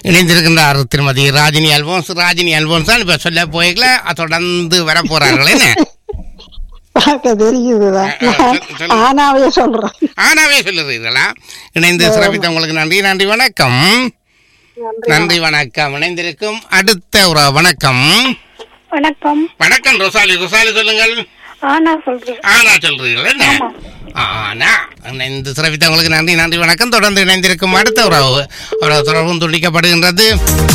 இணைந்திருக்கின்றார் திருமதி ராஜினி அல்போன்ஸ் ராஜினி அல்போன்ஸ் தான் இப்ப சொல்ல போய்க்கல தொடர்ந்து வர போறார்கள் என்ன பார்க்க தெரியுதுதான் ஆ, ஆ, சொல்லு, சொல்லு. ஆனாவே சொல்றேன் ஆனாவே சொல்லுறீர்களா இணைந்து சிறப்பித்த உங்களுக்கு நன்றி நன்றி வணக்கம் நன்றி வணக்கம் இணைந்திருக்கும் அடுத்த ஒரு வணக்கம் வணக்கம் வணக்கம் ரொசாலி ரொசாலி சொல்லுங்கள் ஆனா சொல்றேன் ஆனா சொல்றீர்கள் என்ன ஆனா இணைந்து சிறப்பித்த உங்களுக்கு நன்றி நன்றி வணக்கம் தொடர்ந்து இணைந்திருக்கும் அடுத்த உறவு உறவு தொடர்பும் துண்டிக்கப்படுகின்றது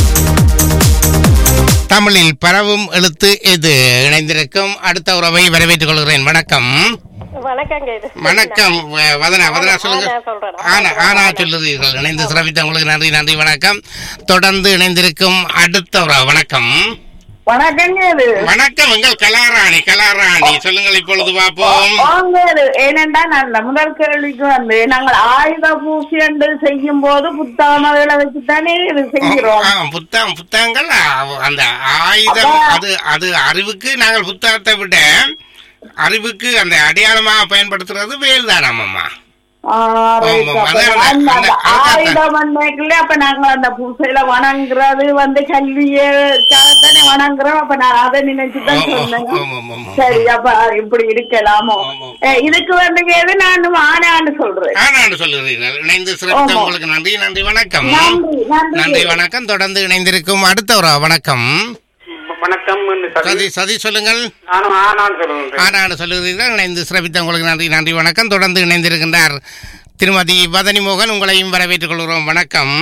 தமிழில் பரவும் எழுத்து எது இணைந்திருக்கும் அடுத்த உறவை வரவேற்றுக் கொள்கிறேன் வணக்கம் வணக்கங்க இது வணக்கம் வ- வதனா வதனா சொல்லுங்க ஆனா சொல்றேன். ஆனா ஆனா சொல்லுறீர்கள் இணைந்து சிறப்பித்த உங்களுக்கு நன்றி நன்றி வணக்கம் தொடர்ந்து இணைந்திருக்கும் அடுத்த உறவு வணக்கம் வணக்கங்க இது வணக்கம் எங்கள் கலாராணி கலாராணி சொல்லுங்கள் இப்பொழுது பார்ப்போம் வாங்க இது. ஏனென்றா நான் இந்த முதல் கேள்விக்கு வந்து நாங்கள் ஆயுத பூசி என்று செய்யும் போது புத்தாமகளை வச்சுத்தானே இது செய்கிறோம் ஆ, புத்தகம் புத்தகங்கள் ஆ, அந்த ஆயுதம் அது அது அறிவுக்கு நாங்கள் புத்தகத்தை விட அறிவுக்கு அந்த அடையாளமாக பயன்படுத்துறது வேல் தானம்மா ஆ, right. ஆமா, அப்ப அதான் அந்த- அந்த- அந்த அந்த- ஆயுதம் வந்தேக்கல அப்ப நாங்க அந்த பூசையில வணங்குறது வந்து கல்வியத்தானே வணங்குறோம் அப்ப நான் அதை நினைச்சுதான் சொன்னேன் சரி அப்ப இப்படி இருக்கலாமோ ஆமா. ஏ, இதுக்கு வந்து எது நான் ஆனான்னு சொல்றேன் ஆனான்னு சொல்லுகிறீர்கள் இணைந்து சிறப்பித்த ஆமா. உங்களுக்கு நன்றி நன்றி வணக்கம் நன்றி நன்றி நன்றி வணக்கம் தொடர்ந்து இணைந்திருக்கும் அடுத்த ஒரு வணக்கம் வணக்கம் சதி சதி சொல்லுங்கள் நானும் ஆனான்னு சொல்லுவேன் ஆனான்னு சொல்லுகிறீர்கள் இணைந்து சிறப்பித்த உங்களுக்கு நன்றி நன்றி வணக்கம் தொடர்ந்து இணைந்திருக்கின்றார் திருமதி வதனி மோகன் உங்களையும் வரவேற்றுக் கொள்கிறோம் வணக்கம்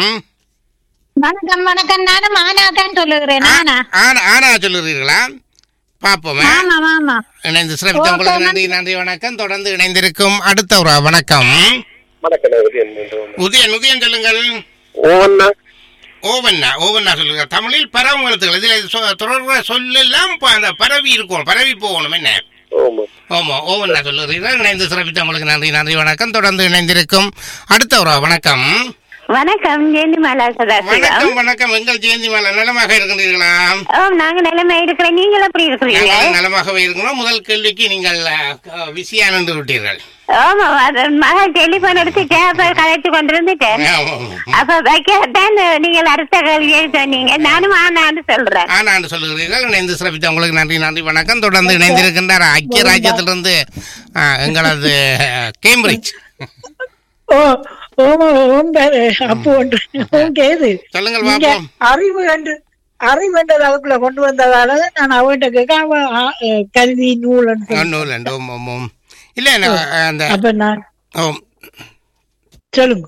வணக்கம் வணக்கம் நானும் ஆனா தான் சொல்லுகிறேன் ஆனா ஆனா ஆனா சொல்லுகிறீர்களா பாப்போமே ஆமா ஆமா இணைந்து சிறப்பித்த உங்களுக்கு நன்றி நன்றி வணக்கம் தொடர்ந்து இணைந்திருக்கும் அடுத்த ஒரு வணக்கம் வணக்கம் நான் உதயன் என்றும். உதயன் உதயன் சொல்லுங்கள் ஓவண்ணா ஓவண்ணா ஓவண்ணா சொல்லுங்க தமிழில் பரவும் எழுத்துக்கள் இதில் சொ- தொடர்புற சொல்லெல்லாம் ப- அந்த பரவி இருக்கும் பரவி போகணும் என்ன ஓமா ஆமா ஓவண்ணா சொல்லுகிறீர்கள் இணைந்து சிறப்பித்த உங்களுக்கு நன்றி நன்றி வணக்கம் தொடர்ந்து இணைந்திருக்கும் அடுத்த ஒரு வணக்கம் வணக்கம் ஜெயந்தி மாலா சதாசிவம் வணக்கம் வணக்கம் எங்கள் ஜெயந்தி மேல நலமாக இருக்கின்றீர்களா ஓ நாங்க நிலைமை இருக்கிறேன் நீங்கள் எப்படி இருக்கிறீங்க நாங்கள் நலமாகவே இருக்கிறோம் முதல் கேள்விக்கு நீங்கள் அஹ், விசியா நின்று விட்டீர்கள் ஆமா அது மகன் டெலிபோன் எடுத்துட்டேன் அப்ப கலைச்சு கொண்டிருந்துட்டேன் ஆமாம். அப்ப வைக்கத்தான் நீங்கள் அடுத்த கேள்வியை சொன்னீங்க நானும் ஆனான்னு சொல்றேன் ஆனாண்டு சொல்லுகிறீர்கள் இணைந்து சிறப்பித்த உங்களுக்கு நன்றி நன்றி வணக்கம் தொடர்ந்து இணைந்திருக்கின்றார் ஐக்கிய ராஜ்யத்திலிருந்து ஆ, எங்களது அஹ், கேம்பிரிட்ஜ் ஓ ஓ உங்க அப்போ ஒன்று உங்க இது சொல்லுங்கள் நீங்க பாப்போம் அறிவு என்று அறிவு என்றது அதுக்குள்ள கொண்டு வந்ததால நான் அவன்கிட்ட கேட்க அவன் ஆ, அஹ், கல்வி நூல் ஒன்றும் இல்லை ஓம் ஓம் ஓம் இல்லை நான் அந்த அப்ப நான் ஓம் சொல்லுங்க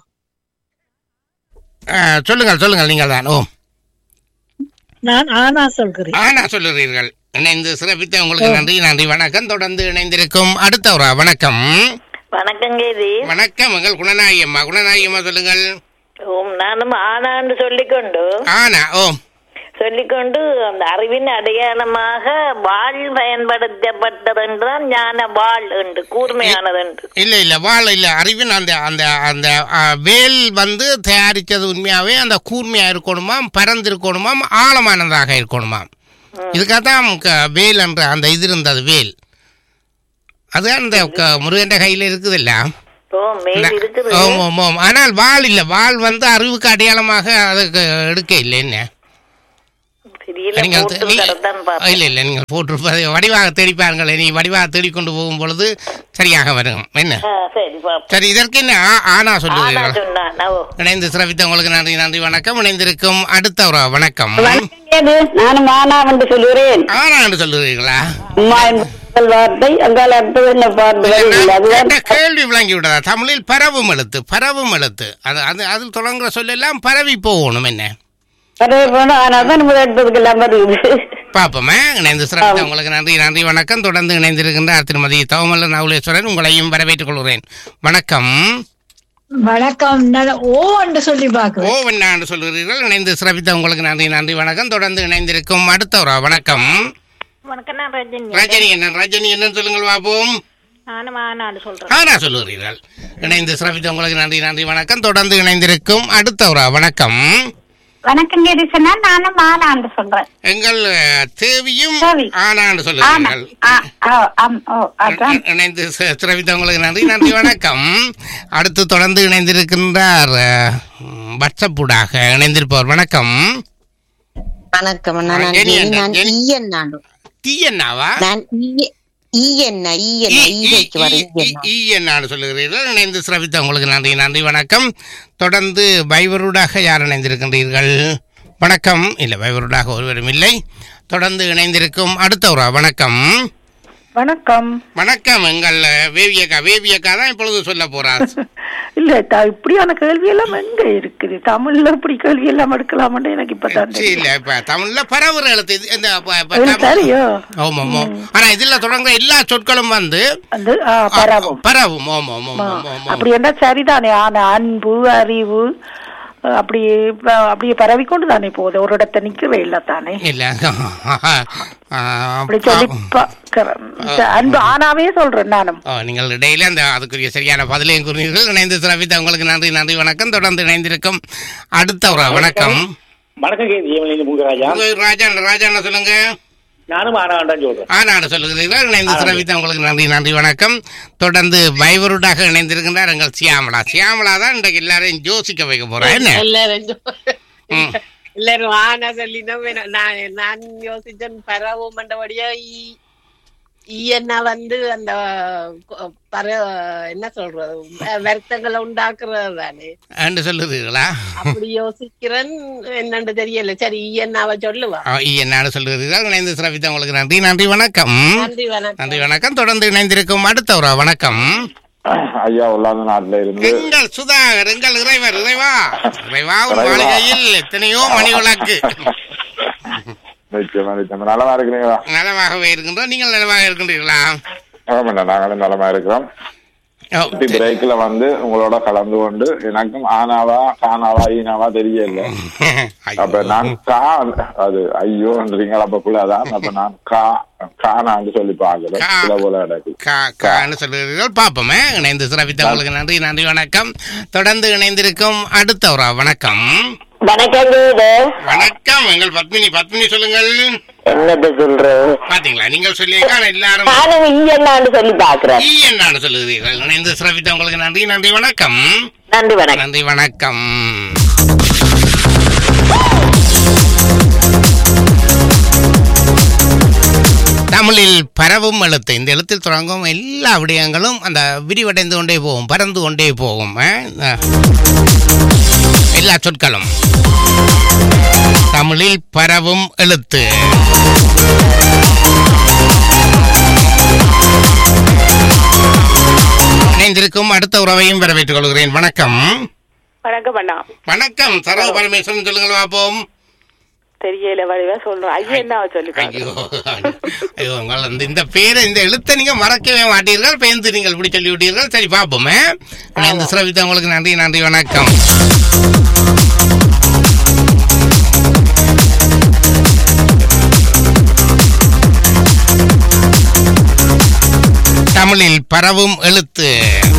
ஆ, சொல்லுங்கள் சொல்லுங்கள் நீங்கள் தான் ஓம் நான் ஆனா சொல்கிறேன் ஆனா சொல்லுகிறீர்கள் இணைந்து சிறப்பித்த உங்களுக்கு நன்றி நன்றி வணக்கம் தொடர்ந்து இணைந்திருக்கும் அடுத்த ஒரு வணக்கம் வணக்கங்க இது வணக்கம் எங்கள் குணநாயகி அம்மா குணநாயகி அம்மா சொல்லுங்கள் ஓம் நானும் ஆனான்னு சொல்லிக்கொண்டு ஆனா ஓம் சொல்லிக்கொண்டு அந்த அறிவின் அடையாளமாக வாழ் பயன்படுத்தப்பட்டது என்றுதான் ஞான வாழ் என்று கூர்மையானது என்று இல்ல இல்ல வாழ இல்ல அறிவின் அந்த அந்த அந்த ஆ, வேல் வந்து தயாரிச்சது உண்மையாவே அந்த கூர்மையா இருக்கணுமாம் பறந்து இருக்கணுமாம் ஆழமானதாக இருக்கணுமாம் இதுக்காகத்தான் க- வேல் என்ற அந்த இது இருந்தது வேல் அது அந்த க- முருகன் கையில இருக்குது இல்ல ஓ மேல் இருக்குது ஓம் ஓம் ஓம் ஆனால் வாள் இல்ல வாள் வந்து அறிவுக்கு அடையாளமாக அதுக்கு எடுக்க இல்லை என்ன தெரியல நீங்கள் போட்டு நீ- தரத்தான் இல்ல பார்த்தேன் இல்ல நீங்கள் போட்டிருப்பதை வடிவாக தேடி பாருங்கள் நீ வடிவாக தேடிக்கொண்டு போகும் பொழுது சரியாக வரும் என்ன ஆ, சரி பாப்போம் சரி இதற்கு என்ன ஆ- ஆனா ஆனா சொல்லுகிறீர்கள் சொன்னான் ஓ இணைந்து சிறப்பித்த உங்களுக்கு நன்றி நன்றி வணக்கம் இணைந்திருக்கும் அடுத்த ஒரு வணக்கம் நானும் ஆனா என்று சொல்லுகிறேன் ஆனா என்று சொல்லுகிறீர்களா அம்மா என்பது வார்த்தை அங்கால அடுத்தது என்ன பார்த்து வருகிறது அதுதான் கேட்ட கேள்வி விளங்கி விட்டதா தமிழில் பரவும் எழுத்து பரவும் எழுத்து அது அது அதில் தொடங்குற சொல்லெல்லாம் பரவி போகணும் என்ன பரவே போனா ஆனா தான் நம்ம எடுத்ததுக்கு எல்லாம் வருது பாப்போமே இணைந்து சிறப்பித்த உங்களுக்கு நன்றி நன்றி வணக்கம் தொடர்ந்து இணைந்திருக்கின்ற திருமதி தவமல்ல நவுலேஸ்வரன் உங்களையும் வரவேற்றுக் கொள்கிறேன் வணக்கம் வணக்கம் நல்ல ஓ என்று சொல்லி ஓ பாக்குறேன் என்று சொல்கிறீர்கள் இணைந்து சிறப்பித்த உங்களுக்கு நன்றி நன்றி வணக்கம் தொடர்ந்து இணைந்திருக்கும் அடுத்த ஒரு வணக்கம் வணக்கம் நான் ரஜினி ரஜினி என்ன ரஜினி என்னன்னு சொல்லுங்கள் பாப்போம் நானும் ஆனான்னு சொல்றேன் ஆனா சொல்லுகிறீர்கள் இணைந்து சிறப்பித்த உங்களுக்கு நன்றி நன்றி வணக்கம் தொடர்ந்து இணைந்திருக்கும் அடுத்த ஒரு வணக்கம் வணக்கம் கேட்டு சொன்னா நானும் மாலாண்டு சொல்றேன் எங்கள் அஹ், தேவியும் தேவி. ஆனான்னு ஆமா சொல்லுங்கள் ஆ, ஆ, ஆம், ஓ அதான் இணைந்து ச- சிறப்பித்த உங்களுக்கு நன்றி நன்றி வணக்கம் அடுத்து தொடர்ந்து இணைந்திருக்கின்றார் அஹ், ம், வாட்ஸ்அப்புடாக இணைந்திருப்பவர் வணக்கம் வணக்கம் நான் ஆ, ஜெனி ஜெனி, அண்ணா, நான் ஜெனி. ஈயன் நாடு தீயண்ணாவா நான் ஈய- ஈயன் ஈயன் ஈகைக்கு வர ஈயன் ஈயண்ணான்னு சொல்லுகிறீர்கள் இணைந்து சிறப்பித்த உங்களுக்கு நன்றி நன்றி வணக்கம் தொடர்ந்து பைவருடாக யார் இணைந்திருக்கின்றீர்கள் வணக்கம் இல்லை பைவருடாக ஒருவரும் இல்லை தொடர்ந்து இணைந்திருக்கும் அடுத்தவரா வணக்கம் வணக்கம் வணக்கம் எங்கள் வேவியக்கா வேவியக்கா தான் இப்பொழுது சொல்ல போறார் இல்ல த- இப்படியான கேள்வி எல்லாம் எங்க இருக்குது தமிழ்ல இப்படி கேள்வி எல்லாம் எடுக்கலாம்னு எனக்கு இப்பதான் சரி, இல்ல இப்ப தமிழ்ல பரவுற எழுத்து இது இந்த ப- ப- தெரியும். தமிழ்- தெரியும் ஆமா ஆமா ஆனா இதுல தொடங்குற எல்லா சொற்களும் வந்து அந்த ஆ, பரவும் பரவும் ஆமா ஆமா ஆமா ஆமா, ஆமா அப்படி என்ன சரிதானே ஆனா அன்பு அறிவு அஹ், அப்படி ப- அப்படியே பரவிக்கொண்டு தானே போகுது ஒரு இடத்த நிக்கவே இல்ல தானே இல்ல அப்படி சொல்லி பார்க்கிறேன். ச- அன்பு ஆனாவே சொல்றேன் நானும் ஓ, நீங்கள் இடையில அந்த அதுக்குரிய சரியான பதிலையும் கூறினீர்கள் இணைந்து சிறப்பித்த உங்களுக்கு நன்றி நன்றி வணக்கம் தொடர்ந்து இணைந்திருக்கும் அடுத்த ஒரு வணக்கம் வணக்கம் கேள்வி ஏமலிங்க முங்கராஜா உங்க ராஜா ராஜா என்ன சொல்லுங்க நானும் ஆனாண்டான் சொல்றேன் ஆனாடு சொல்லுகிறீர்கள் இணைந்து சிறப்பித்த உங்களுக்கு நன்றி நன்றி வணக்கம் தொடர்ந்து பைவருடாக இணைந்திருக்கின்றார் எங்கள் சியாமலா சியாமலா தான் இன்றைக்கு எல்லாரையும் யோசிக்க வைக்க போறேன் என்ன எல்லாரும் சொ- ம். எல்லாரும் ஆனா சொல்லினா வேணும். நான் நான் யோசிச்சேன் பரவும் மண்டபடியா ஈயன்னா வந்து அந்த கொ- பர என்ன சொல்றது வ- வருத்தங்களை உண்டாக்குறது தானே என்று சொல்லுகிறீர்களா அப்படி யோசிக்கிறேன் என்னன்னு தெரியல சரி ஈயன்னாவ சொல்லுவா ஆ, என்னன்னு சொல்லுகிறீர்கள் இணைந்து சிறப்பித்த உங்களுக்கு நன்றி நன்றி வணக்கம் நன்றி வணக்கம் நன்றி வணக்கம் தொடர்ந்து இணைந்திருக்கும் அடுத்த ஒரு வணக்கம் ஐயா உள்ளாந்த நாட்டுல இருந்து எங்கள் சுதாகர் எங்கள் இறைவர் இறைவா இறைவா உன் இறைவா. மாளிகையில் எத்தனையோ மணி விளக்கு நிச்சயமா நிச்சயமா நலமா இருக்கிறீங்களா நலமாகவே இருக்கின்றோம் நீங்கள் நலமாக இருக்கின்றீர்களா ஆமாண்டா நாங்களும் நலமா இருக்கிறோம் ஓ, குட்டி பிரேக்ல வந்து உங்களோட கலந்து கொண்டு எனக்கும் ஆனாவா காணாவா ஈனாவா தெரியல அப்ப நான் கா அது ஐயோன்றீங்க அப்பக்குள்ள அதான் அப்ப நான் கா காணான்னு சொல்லி பாக்குறேன் கா. சில போல எனக்கு கா கான்னு சொல்லுகிறீர்கள் பார்ப்போமே இணைந்து சிறப்பித்த உங்களுக்கு நன்றி நன்றி வணக்கம் தொடர்ந்து இணைந்திருக்கும் அடுத்த ஒரு வணக்கம் வணக்கம் வணக்கம் எங்கள் பத்மினி பத்மினி சொல்லுங்கள் என்னது சொல்றது பாத்தீங்களா நீங்கள் சொல்லியிருக்கா எல்லாரும் நானும் ஈயன்னான்னு சொல்லி பாக்குறேன் ஈ என்னன்னு சொல்லுகிறீர்கள் இணைந்து சிறப்பித்த உங்களுக்கு நன்றி நன்றி வணக்கம் நன்றி வணக்கம் நன்றி வணக்கம் தமிழில் பரவும் எழுத்து இந்த எழுத்தில் தொடங்கும் எல்லா விடயங்களும் அந்த விரிவடைந்து கொண்டே போகும் பறந்து கொண்டே போகும் அஹ், எல்லா சொற்களும் தமிழில் பரவும் எழுத்து இணைந்திருக்கும் அடுத்த உறவையும் வரவேற்றுக் கொள்கிறேன் வணக்கம் வணக்கம் அண்ணா வணக்கம் சரவ பரமேஸ்வரன் சொல்லுங்கள் பார்ப்போம் தெரியல வடிவா சொல்றோம் ஐயா என்ன சொல்லி ஐயோ ஐயோ உங்கள் இந்த இந்த பேரை இந்த எழுத்தை நீங்க மறக்கவே மாட்டீர்கள் பேருந்து நீங்கள் இப்படி சொல்லி விட்டீர்கள் சரி பார்ப்போமே இந்த சிறவித்த உங்களுக்கு நன்றி நன்றி வணக்கம் தமிழில் பரவும் எழுத்து